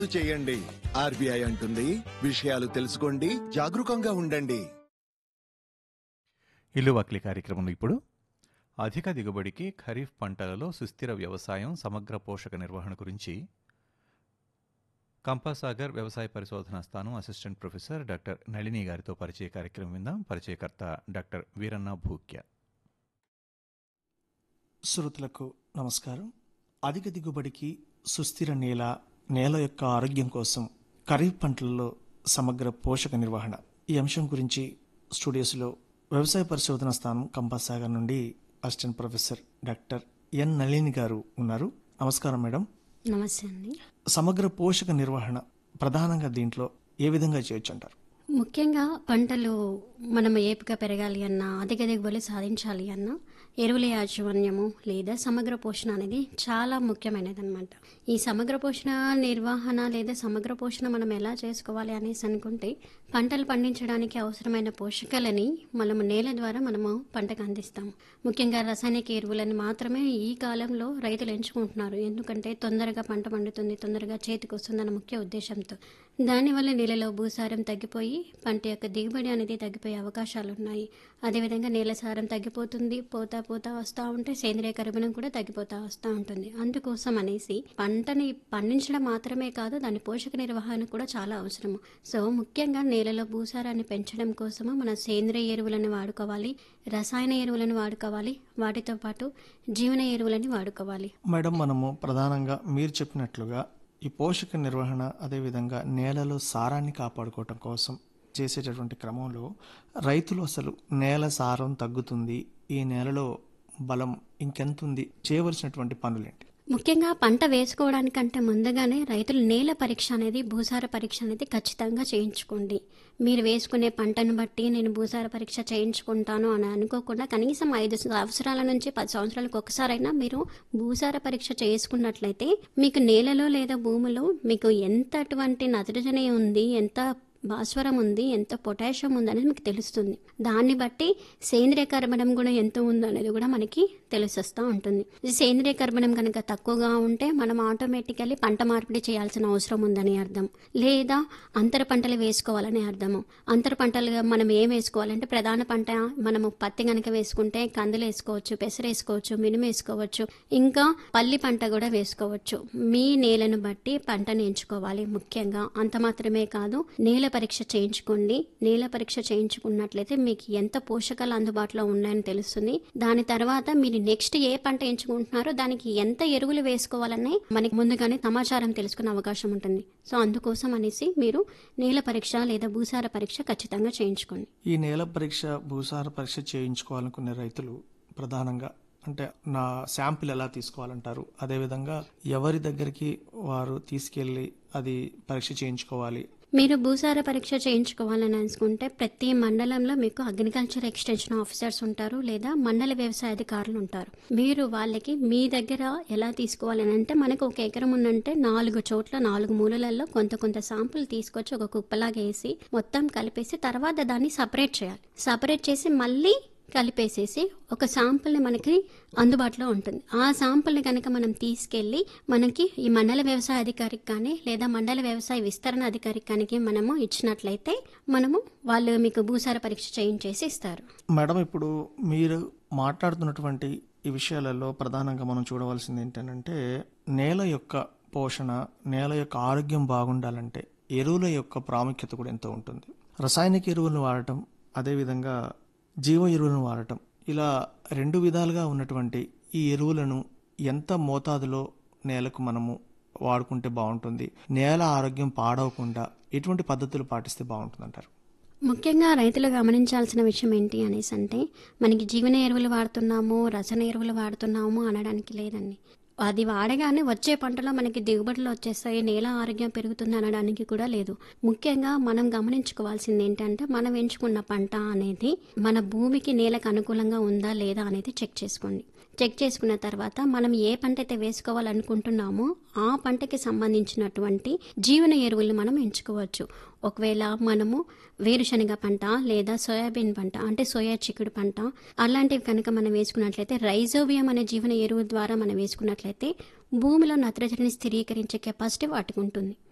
చేయండి ఆర్బీఐ అంటుంది విషయాలు తెలుసుకోండి జాగరూకంగా ఉండండి ఇల్లు వాకిలి కార్యక్రమంలో ఇప్పుడు అధిక దిగుబడికి ఖరీఫ్ పంటలలో సుస్థిర వ్యవసాయం సమగ్ర పోషక నిర్వహణ గురించి కంపాసాగర్ వ్యవసాయ పరిశోధనా స్థానం అసిస్టెంట్ ప్రొఫెసర్ డాక్టర్ నళిని గారితో పరిచయ కార్యక్రమం విందాం పరిచయకర్త డాక్టర్ వీరన్న భూక్య శ్రోతలకు నమస్కారం అధిక దిగుబడికి సుస్థిర నేల నేల యొక్క ఆరోగ్యం కోసం ఖరీఫ్ పంటలలో సమగ్ర పోషక నిర్వహణ ఈ అంశం గురించి స్టూడియోస్లో వ్యవసాయ పరిశోధన స్థానం కంపాసాగర్ నుండి assistant professor doctor N Nalini garu ఉన్నారు నమస్కారం మేడం నమస్తే అండి సమగ్ర పోషక నిర్వహణ ప్రధానంగా దీంట్లో ఏ విధంగా చేయొచ్చు అంటారు ముఖ్యంగా పంటలు మనం ఏపుగా పెరగాలి అన్నా అధిక దిగుబడి సాధించాలి అన్నా ఎరువుల యాజమాన్యము లేదా సమగ్ర పోషణ అనేది చాలా ముఖ్యమైనది అనమాట ఈ సమగ్ర పోషణ నిర్వహణ లేదా సమగ్ర పోషణ మనం ఎలా చేసుకోవాలి అనేసి అనుకుంటే పంటలు పండించడానికి అవసరమైన పోషకాలని మనము నేల ద్వారా మనము పంటకు అందిస్తాము ముఖ్యంగా రసాయనిక ఎరువులని మాత్రమే ఈ కాలంలో రైతులు ఎంచుకుంటున్నారు ఎందుకంటే తొందరగా పంట పండుతుంది తొందరగా చేతికి వస్తుందన్న ముఖ్య ఉద్దేశంతో దానివల్ల నేలలో భూసారం తగ్గిపోయి పంట యొక్క దిగుబడి అనేది తగ్గిపోయే అవకాశాలు ఉన్నాయి అదేవిధంగా నేల సారం తగ్గిపోతుంది పోతా పోతా వస్తూ ఉంటే సేంద్రియ కర్బనం కూడా తగ్గిపోతా వస్తూ ఉంటుంది అందుకోసం అనేసి పంటని పండించడం మాత్రమే కాదు దాని పోషక నిర్వహణ కూడా చాలా అవసరము సో ముఖ్యంగా నేలలో భూసారాన్ని పెంచడం కోసము మన సేంద్రియ ఎరువులను వాడుకోవాలి రసాయన ఎరువులను వాడుకోవాలి వాటితో పాటు జీవన ఎరువులని వాడుకోవాలి మేడం మనము ప్రధానంగా మీరు చెప్పినట్లుగా ఈ పోషక నిర్వహణ అదేవిధంగా నేలలో సారాన్ని కాపాడుకోవటం కోసం చేసేటటువంటి క్రమంలో రైతులు అసలు నేల సారం తగ్గుతుంది ఈ నేలలో బలం ఇంకెంత ఉంది చేయవలసినటువంటి పనులేంటి ముఖ్యంగా పంట వేసుకోవడానికంటే ముందుగానే రైతులు నేల పరీక్ష అనేది భూసార పరీక్ష అనేది ఖచ్చితంగా చేయించుకోండి మీరు వేసుకునే పంటను బట్టి నేను భూసార పరీక్ష చేయించుకుంటాను అని అనుకోకుండా కనీసం ఐదు సంవత్సరాల నుంచి పది సంవత్సరాలకు ఒకసారైనా మీరు భూసార పరీక్ష చేసుకున్నట్లయితే మీకు నేలలో లేదా భూమిలో మీకు ఎంతటువంటి నత్రజని ఉంది ఎంత భాస్వరం ఉంది ఎంత పొటాషియం ఉంది అనేది మీకు తెలుస్తుంది దాన్ని బట్టి సేంద్రియ కర్బనం కూడా ఎంత ఉందో అనేది కూడా మనకి తెలిసొస్తూ ఉంటుంది ఈ సేంద్రియ కర్బనం కనుక తక్కువగా ఉంటే మనం ఆటోమేటికల్లీ పంట మార్పిడి చేయాల్సిన అవసరం ఉందని అర్థం లేదా అంతర పంటలు వేసుకోవాలని అర్థము అంతర పంటలుగా మనం ఏం వేసుకోవాలంటే ప్రధాన పంట మనము పత్తి కనుక వేసుకుంటే కందులు వేసుకోవచ్చు పెసరు వేసుకోవచ్చు మినుము వేసుకోవచ్చు ఇంకా పల్లి పంట కూడా వేసుకోవచ్చు మీ నేలను బట్టి పంటను ఎంచుకోవాలి ముఖ్యంగా అంత మాత్రమే కాదు నేల పరీక్ష చేయించుకోండి నేల పరీక్ష చేయించుకున్నట్లయితే మీకు ఎంత పోషకాలు అందుబాటులో ఉన్నాయని తెలుస్తుంది దాని తర్వాత మీరు నెక్స్ట్ ఏ పంట ఎంచుకుంటున్నారో దానికి ఎంత ఎరువులు వేసుకోవాలనే మనకి ముందుగానే సమాచారం తెలుసుకునే అవకాశం ఉంటుంది సో అందుకోసం అనేసి మీరు నేల పరీక్ష లేదా భూసార పరీక్ష ఖచ్చితంగా చేయించుకోండి ఈ నేల పరీక్ష భూసార పరీక్ష చేయించుకోవాలనుకునే రైతులు ప్రధానంగా అంటే నా శాంపిల్ ఎలా తీసుకోవాలంటారు అదేవిధంగా ఎవరి దగ్గరికి వారు తీసుకెళ్ళి అది పరీక్ష చేయించుకోవాలి మీరు భూసార పరీక్ష చేయించుకోవాలని అనుకుంటే ప్రతి మండలంలో మీకు అగ్రికల్చర్ ఎక్స్టెన్షన్ ఆఫీసర్స్ ఉంటారు లేదా మండల వ్యవసాయ అధికారులు ఉంటారు మీరు వాళ్ళకి మీ దగ్గర ఎలా తీసుకోవాలని అంటే మనకు ఒక ఎకరం ఉందంటే నాలుగు చోట్ల నాలుగు మూలలలో కొంత కొంత శాంపుల్ తీసుకొచ్చి ఒక కుప్పలాగా వేసి మొత్తం కలిపేసి తర్వాత దాన్ని సపరేట్ చేయాలి సపరేట్ చేసి మళ్ళీ కలిపేసేసి ఒక శాంపుల్ని మనకి అందుబాటులో ఉంటుంది ఆ శాంపుల్ని కనుక మనం తీసుకెళ్ళి మనకి ఈ మండల వ్యవసాయ అధికారికి కానీ లేదా మండల వ్యవసాయ విస్తరణ అధికారికి కానీ మనము ఇచ్చినట్లయితే మనము వాళ్ళు మీకు భూసార పరీక్ష చేయించేసి ఇస్తారు మేడం ఇప్పుడు మీరు మాట్లాడుతున్నటువంటి ఈ విషయాలలో ప్రధానంగా మనం చూడవలసింది ఏంటంటే నేల యొక్క పోషణ నేల యొక్క ఆరోగ్యం బాగుండాలంటే ఎరువుల యొక్క ప్రాముఖ్యత కూడా ఎంతో ఉంటుంది రసాయనిక ఎరువులను వాడటం అదేవిధంగా జీవ ఎరువులను వాడటం ఇలా రెండు విధాలుగా ఉన్నటువంటి ఈ ఎరువులను ఎంత మోతాదులో నేలకు మనము వాడుకుంటే బాగుంటుంది నేల ఆరోగ్యం పాడవకుండా ఎటువంటి పద్ధతులు పాటిస్తే బాగుంటుందంటారు ముఖ్యంగా రైతులు గమనించాల్సిన విషయం ఏంటి అనేసి అంటే మనకి జీవన ఎరువులు వాడుతున్నాము రసన ఎరువులు వాడుతున్నాము అనడానికి లేదండి అది వాడగానే వచ్చే పంటలో మనకి దిగుబడులు వచ్చేస్తాయి నేల ఆరోగ్యం పెరుగుతుంది అనడానికి కూడా లేదు ముఖ్యంగా మనం గమనించుకోవాల్సింది ఏంటంటే మనం ఎంచుకున్న పంట అనేది మన భూమికి నేలకు అనుకూలంగా ఉందా లేదా అనేది చెక్ చేసుకోండి చెక్ చేసుకున్న తర్వాత మనం ఏ పంట అయితే వేసుకోవాలనుకుంటున్నామో ఆ పంటకి సంబంధించినటువంటి జీవన ఎరువులు మనం ఎంచుకోవచ్చు ఒకవేళ మనము వేరుశనగ పంట లేదా సోయాబీన్ పంట అంటే సోయా చిక్కుడు పంట అలాంటివి కనుక మనం వేసుకున్నట్లయితే రైజోవియం అనే జీవన ఎరువు ద్వారా మనం వేసుకున్నట్లయితే భూమిలో నత్రజనిని స్థిరీకరించే కెపాసిటీ వాటికి ఉంటుంది